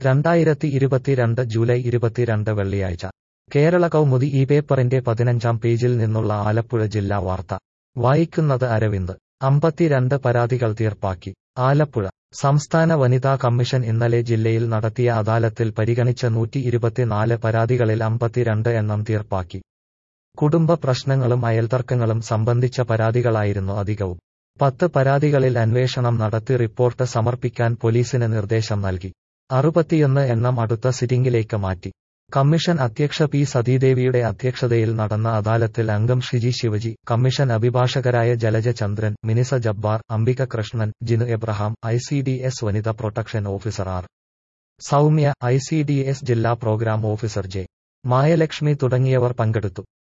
രണ്ടായിരത്തി ഇരുപത്തിരണ്ട് ജൂലൈ ഇരുപത്തിരണ്ട് വെള്ളിയാഴ്ച കേരള കൗമുദി ഈ പേപ്പറിന്റെ പതിനഞ്ചാം പേജിൽ നിന്നുള്ള ആലപ്പുഴ ജില്ലാ വാർത്ത വായിക്കുന്നത് അരവിന്ദ് അമ്പത്തിരണ്ട് പരാതികൾ തീർപ്പാക്കി ആലപ്പുഴ സംസ്ഥാന വനിതാ കമ്മീഷൻ ഇന്നലെ ജില്ലയിൽ നടത്തിയ അദാലത്തിൽ പരിഗണിച്ച നൂറ്റി ഇരുപത്തിനാല് പരാതികളിൽ അമ്പത്തിരണ്ട് എണ്ണം തീർപ്പാക്കി കുടുംബ പ്രശ്നങ്ങളും അയൽത്തർക്കങ്ങളും സംബന്ധിച്ച പരാതികളായിരുന്നു അധികവും പത്ത് പരാതികളിൽ അന്വേഷണം നടത്തി റിപ്പോർട്ട് സമർപ്പിക്കാൻ പോലീസിന് നിർദ്ദേശം നൽകി അറുപത്തിയൊന്ന് എണ്ണം അടുത്ത സിറ്റിംഗിലേക്ക് മാറ്റി കമ്മീഷൻ അധ്യക്ഷ പി സതീദേവിയുടെ അധ്യക്ഷതയിൽ നടന്ന അദാലത്തിൽ അംഗം ഷിജി ശിവജി കമ്മീഷൻ അഭിഭാഷകരായ Jalaja Chandran Minisa Jabbar Ambika Krishnan Jinu Abraham I C D S വനിത protection officer R Soumya I C D S ജില്ലാ പ്രോഗ്രാം ഓഫീസർ ജെ മായലക്ഷ്മി തുടങ്ങിയവർ പങ്കെടുത്തു